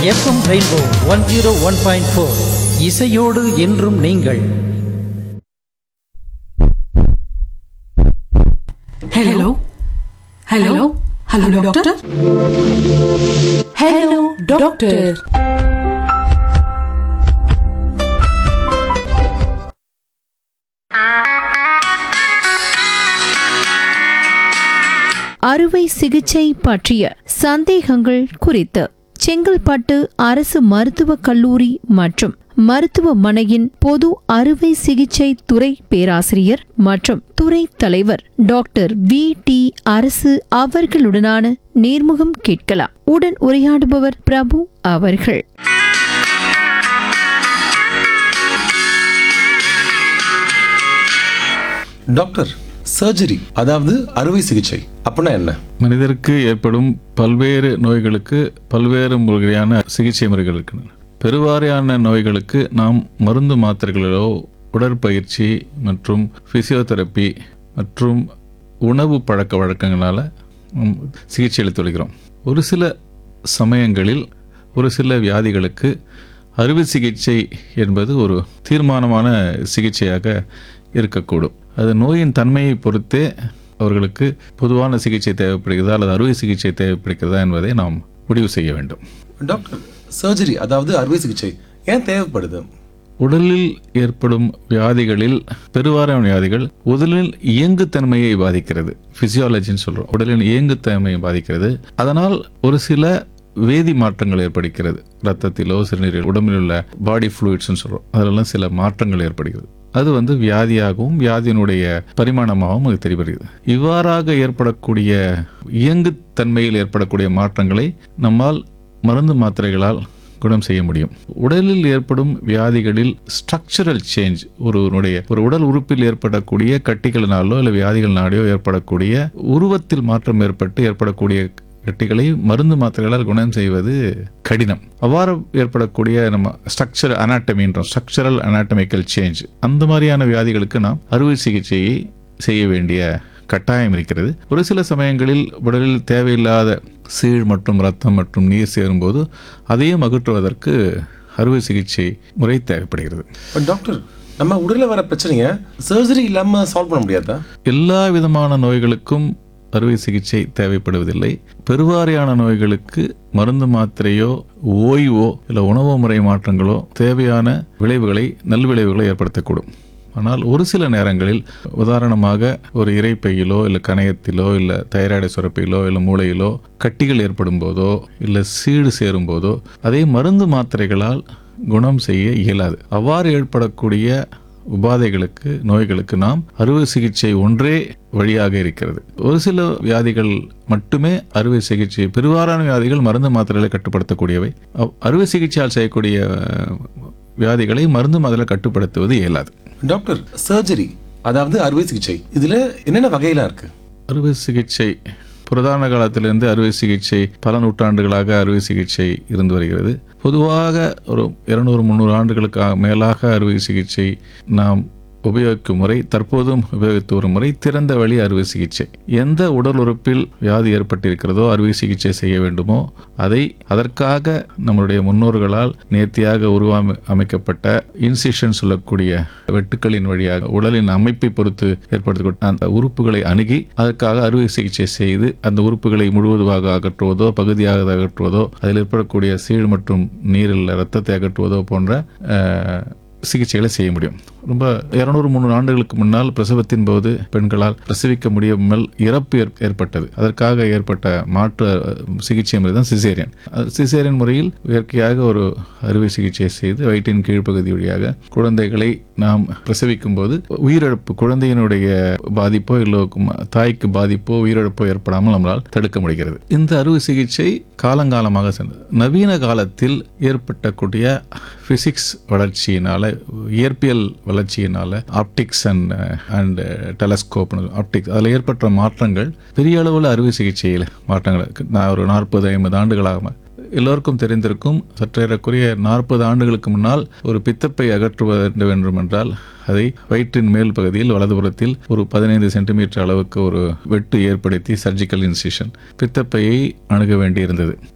FM rainbow one zero one point four இசையோடு என்றும் நீங்கள் hello hello hello doctor hello doctor அறுவை சிகிச்சை பற்றிய சந்தேகங்கள் குறித்து செங்கல்பட்டு அரசு மருத்துவக் கல்லூரி மற்றும் மருத்துவமனையின் பொது அறுவை சிகிச்சை துறை பேராசிரியர் மற்றும் துறை தலைவர் டாக்டர் வி டி அரசு அவர்களுடனான நேர்முகம் கேட்கலாம் உடன் உரையாடுபவர் பிரபு அவர்கள் டாக்டர் சர்ஜரி அதாவது அறுவை சிகிச்சை அப்படின்னா என்ன மனிதருக்கு ஏற்படும் பல்வேறு நோய்களுக்கு பல்வேறு வகையான சிகிச்சை முறைகள் இருக்கின்றன பெருவாரியான நோய்களுக்கு நாம் மருந்து மாத்திரைகளிலோ உடற்பயிற்சி மற்றும் பிசியோதெரப்பி மற்றும் உணவு பழக்க வழக்கங்களால் நாம் சிகிச்சை அளித்து வருகிறோம் ஒரு சில சமயங்களில் ஒரு சில வியாதிகளுக்கு அறுவை சிகிச்சை என்பது ஒரு தீர்மானமான சிகிச்சையாக இருக்கக்கூடும் அது நோயின் தன்மையை பொறுத்தே அவர்களுக்கு பொதுவான சிகிச்சை தேவைப்படுகிறதா அல்லது அறுவை சிகிச்சை தேவைப்படுகிறதா என்பதை நாம் முடிவு செய்ய வேண்டும் டாக்டர் சர்ஜரி அதாவது அறுவை சிகிச்சை ஏன் தேவைப்படுது உடலில் ஏற்படும் வியாதிகளில் பெருவாரியான வியாதிகள் உடலில் இயங்குத்தன்மையை பாதிக்கிறது பிசியாலஜின்னு சொல்றோம் உடலின் இயங்குத்தன்மையை பாதிக்கிறது அதனால் ஒரு சில வேதி மாற்றங்கள் ஏற்படுகிறது ரத்தத்திலோ சிறுநீரில் உடம்பில் உள்ள பாடி ஃப்ளூயிட்ஸ்னு சொல்றோம் அதிலெல்லாம் சில மாற்றங்கள் ஏற்படுகிறது அது வந்து வியாதியாகவும் வியாதியினுடைய பரிமாணமாகவும் அது தெரிகிறது இவ்வாறாக ஏற்படக்கூடிய இயங்குத்தன்மையில் ஏற்படக்கூடிய மாற்றங்களை நம்மால் மருந்து மாத்திரைகளால் குணம் செய்ய முடியும் உடலில் ஏற்படும் வியாதிகளில் ஸ்ட்ரக்சரல் சேஞ்ச் ஒருவனுடைய ஒரு உடல் உறுப்பில் ஏற்படக்கூடிய கட்டிகளினாலோ இல்லை வியாதிகளினாலோ ஏற்படக்கூடிய உருவத்தில் மாற்றம் ஏற்பட்டு ஏற்படக்கூடிய கட்டிகளை மருந்து மாத்திரைகளால் குணம் செய்வது கடினம் அவ்வாறு ஏற்படக்கூடிய நம்ம ஸ்ட்ரக்சர் அனாட்டமின்றோம் ஸ்ட்ரக்சரல் அனாட்டமிக்கல் சேஞ்ச் அந்த மாதிரியான வியாதிகளுக்கு நாம் அறுவை சிகிச்சையை செய்ய வேண்டிய கட்டாயம் இருக்கிறது ஒரு சில சமயங்களில் உடலில் தேவையில்லாத சீழ் மற்றும் ரத்தம் மற்றும் நீர் சேரும்போது அதையும் அகற்றுவதற்கு அறுவை சிகிச்சை முறை தேவைப்படுகிறது பட் டாக்டர் நம்ம உடலில் வர பிரச்சனையை சர்ஜரி இல்லாமல் சால்வ் பண்ண முடியாதா எல்லா விதமான நோய்களுக்கும் அறுவை சிகிச்சை தேவைப்படுவதில்லை பெருவாரியான நோய்களுக்கு மருந்து மாத்திரையோ ஓய்வோ இல்லை உணவு முறை மாற்றங்களோ தேவையான விளைவுகளை நல்விளைவுகளை ஏற்படுத்தக்கூடும் ஆனால் ஒரு சில நேரங்களில் உதாரணமாக ஒரு இறைப்பையிலோ இல்லை கணையத்திலோ இல்லை தைராய்டு சுரப்பிலோ இல்லை மூளையிலோ கட்டிகள் ஏற்படும் போதோ இல்லை சீடு சேரும் போதோ அதை மருந்து மாத்திரைகளால் குணம் செய்ய இயலாது அவ்வாறு ஏற்படக்கூடிய உபாதைகளுக்கு நோய்களுக்கு நாம் அறுவை சிகிச்சை ஒன்றே வழியாக இருக்கிறது ஒரு சில வியாதிகள் மட்டுமே அறுவை சிகிச்சை பெருவாரான வியாதிகள் மருந்து மாத்திரைகளை கட்டுப்படுத்தக்கூடியவை அவ்- அறுவை சிகிச்சையால் செய்யக்கூடிய அஹ், வியாதிகளை மருந்து மாத்திரை கட்டுப்படுத்துவது இயலாது டாக்டர் சர்ஜரி அதாவது அறுவை சிகிச்சை இதில் என்னென்ன வகையெல்லாம் இருக்கு அறுவை சிகிச்சை புரதான காலத்திலிருந்து அறுவை சிகிச்சை பல நூற்றாண்டுகளாக அறுவை சிகிச்சை இருந்து வருகிறது பொதுவாக ஒரு இருநூறு முந்நூறு ஆண்டுகளுக்கு மேலாக அறுவை சிகிச்சை நாம் உபயோகிக்கும் முறை தற்போதும் உபயோகித்து வரும் முறை திறந்த வழி அறுவை சிகிச்சை எந்த உடல் உறுப்பில் வியாதி ஏற்பட்டிருக்கிறதோ அறுவை சிகிச்சை செய்ய வேண்டுமோ அதை அதற்காக நம்மளுடைய முன்னோர்களால் நேர்த்தியாக உருவாம அமைக்கப்பட்ட இன்சிஷன் சொல்லக்கூடிய வெட்டுக்களின் வழியாக உடலின் அமைப்பை பொறுத்து ஏற்படுத்தப்பட்ட அந்த உறுப்புகளை அணுகி அதற்காக அறுவை சிகிச்சை செய்து அந்த உறுப்புகளை முழுவதுமாக அகற்றுவதோ பகுதியாக அகற்றுவதோ அதில் ஏற்படக்கூடிய சீழ் மற்றும் நீரில் ரத்தத்தை அகற்றுவதோ போன்ற அஹ், சிகிச்சைகளை செய்ய முடியும் ரொம்ப இருநூறு முந்நூறு ஆண்டுகளுக்கு முன்னால் பிரசவத்தின் போது பெண்களால் பிரசவிக்க முடியாமல் இறப்பு ஏற்- ஏற்பட்டது அதற்காக ஏற்பட்ட மாற்று அஹ், சிகிச்சை முறை தான் சிசேரியன் சிசேரியன் முறையில் இயற்கையாக ஒரு அறுவை சிகிச்சை செய்து வயிற்றின் கீழ்ப்பகுதி வழியாக குழந்தைகளை நாம் பிரசவிக்கும் போது உயிரிழப்பு குழந்தையினுடைய பாதிப்போ இல்லை கு- தாய்க்கு பாதிப்போ உயிரிழப்போ ஏற்படாமல் நம்மளால் தடுக்க முடிகிறது இந்த அறுவை சிகிச்சை காலங்காலமாக சென்றது நவீன காலத்தில் ஏற்பட்டக்கூடிய பிசிக்ஸ் வளர்ச்சியினால இயற்பியல் வளர்ச்சியினால optics and and telescope optics அதில் ஏற்பட்ட மாற்றங்கள் பெரிய அளவில் அறுவை சிகிச்சையில் மாற்றங்கள் இருக்கு. நான் ஒரு நாற்பது ஐம்பது ஆண்டுகளாக எல்லோருக்கும் தெரிந்திருக்கும் சற்றேறக்குரிய நாற்பது ஆண்டுகளுக்கு முன்னால் ஒரு பித்தப்பை அகற்றுவது வேண்டும் என்றால் அதை வயிற்றின் மேல் பகுதியில் வலதுபுறத்தில் ஒரு பதினைந்து சென்டிமீட்டர் அளவுக்கு ஒரு வெட்டு ஏற்படுத்தி சர்ஜிக்கல் இன்சிஷன் பித்தப்பையை அணுக வேண்டியிருந்தது